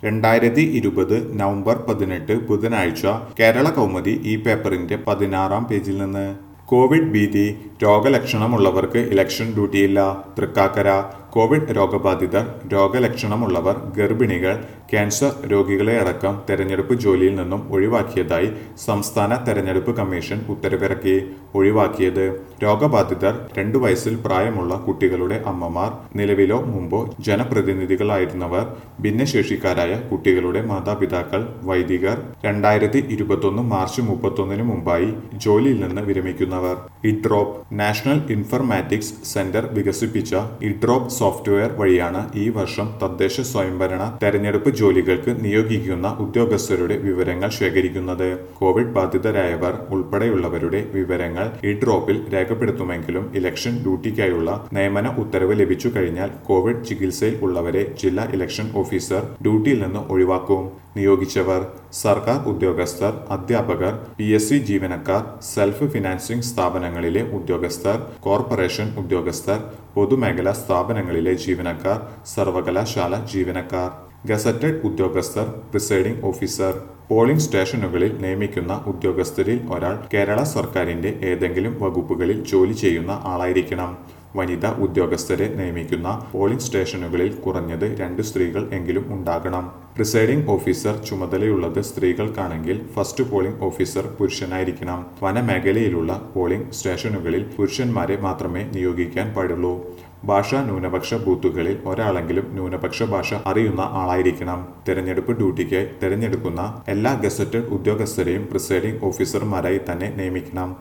രണ്ടായിരത്തി ഇരുപത് നവംബർ പതിനെട്ട് ബുധനാഴ്ച കേരള കൗമുദി ഈ പേപ്പറിന്റെ പതിനാറാം പേജിൽ നിന്ന് കോവിഡ് ഭീതി രോഗലക്ഷണമുള്ളവർക്ക് ഇലക്ഷൻ ഡ്യൂട്ടിയില്ല തൃക്കാക്കര കോവിഡ് രോഗബാധിതർ രോഗലക്ഷണമുള്ളവർ ഗർഭിണികൾ ക്യാൻസർ രോഗികളെ അടക്കം തെരഞ്ഞെടുപ്പ് ജോലിയിൽ നിന്നും ഒഴിവാക്കിയതായി സംസ്ഥാന തെരഞ്ഞെടുപ്പ് കമ്മീഷൻ ഉത്തരവിറക്കി ഒഴിവാക്കിയത് രോഗബാധിതർ രണ്ടു വയസ്സിൽ പ്രായമുള്ള കുട്ടികളുടെ അമ്മമാർ നിലവിലോ മുമ്പോ ജനപ്രതിനിധികളായിരുന്നവർ ഭിന്നശേഷിക്കാരായ കുട്ടികളുടെ മാതാപിതാക്കൾ വൈദികർ രണ്ടായിരത്തി ഇരുപത്തൊന്ന് മാർച്ച് മുപ്പത്തൊന്നിന് മുമ്പായി ജോലിയിൽ നിന്ന് വിരമിക്കുന്നവർ ഇഡ്രോപ്പ് നാഷണൽ ഇൻഫർമാറ്റിക്സ് സെന്റർ വികസിപ്പിച്ച ഇഡ്രോപ്പ് സോഫ്റ്റ്വെയർ വഴിയാണ് ഈ വർഷം തദ്ദേശ സ്വയംഭരണ തെരഞ്ഞെടുപ്പ് ജോലികൾക്ക് നിയോഗിക്കുന്ന ഉദ്യോഗസ്ഥരുടെ വിവരങ്ങൾ ശേഖരിക്കുന്നത് കോവിഡ് ബാധിതരായവർ ഉൾപ്പെടെയുള്ളവരുടെ വിവരങ്ങൾ ഇഡ്രോപ്പിൽ രേഖപ്പെടുത്തുമെങ്കിലും ഇലക്ഷൻ ഡ്യൂട്ടിക്കായുള്ള നിയമന ഉത്തരവ് ലഭിച്ചു കഴിഞ്ഞാൽ കോവിഡ് ചികിത്സയിൽ ഉള്ളവരെ ജില്ലാ ഇലക്ഷൻ ഓഫീസർ ഡ്യൂട്ടിയിൽ നിന്ന് ഒഴിവാക്കും നിയോഗിച്ചവർ സർക്കാർ ഉദ്യോഗസ്ഥർ അധ്യാപകർ പി എസ് സി ജീവനക്കാർ സെൽഫ് ഫിനാൻസിംഗ് സ്ഥാപനങ്ങളിലെ ഉദ്യോഗസ്ഥർ കോർപ്പറേഷൻ ഉദ്യോഗസ്ഥർ പൊതുമേഖലാ സ്ഥാപനങ്ങളിലെ ജീവനക്കാർ സർവകലാശാല ജീവനക്കാർ ഗസറ്റഡ് ഉദ്യോഗസ്ഥർ പ്രിസൈഡിംഗ് ഓഫീസർ പോളിംഗ് സ്റ്റേഷനുകളിൽ നിയമിക്കുന്ന ഉദ്യോഗസ്ഥരിൽ ഒരാൾ കേരള സർക്കാരിന്റെ ഏതെങ്കിലും വകുപ്പുകളിൽ ജോലി ചെയ്യുന്ന ആളായിരിക്കണം വനിതാ ഉദ്യോഗസ്ഥരെ നിയമിക്കുന്ന പോളിംഗ് സ്റ്റേഷനുകളിൽ കുറഞ്ഞത് രണ്ട് സ്ത്രീകൾ എങ്കിലും ഉണ്ടാകണം പ്രിസൈഡിംഗ് ഓഫീസർ ചുമതലയുള്ളത് സ്ത്രീകൾക്കാണെങ്കിൽ ഫസ്റ്റ് പോളിംഗ് ഓഫീസർ പുരുഷനായിരിക്കണം വനമേഖലയിലുള്ള പോളിംഗ് സ്റ്റേഷനുകളിൽ പുരുഷന്മാരെ മാത്രമേ നിയോഗിക്കാൻ പാടുള്ളൂ ഭാഷാ ന്യൂനപക്ഷ ബൂത്തുകളിൽ ഒരാളെങ്കിലും ന്യൂനപക്ഷ ഭാഷ അറിയുന്ന ആളായിരിക്കണം തെരഞ്ഞെടുപ്പ് ഡ്യൂട്ടിക്ക് തെരഞ്ഞെടുക്കുന്ന എല്ലാ ഗസറ്റഡ് ഉദ്യോഗസ്ഥരെയും പ്രിസൈഡിംഗ് ഓഫീസർമാരായി തന്നെ നിയമിക്കണം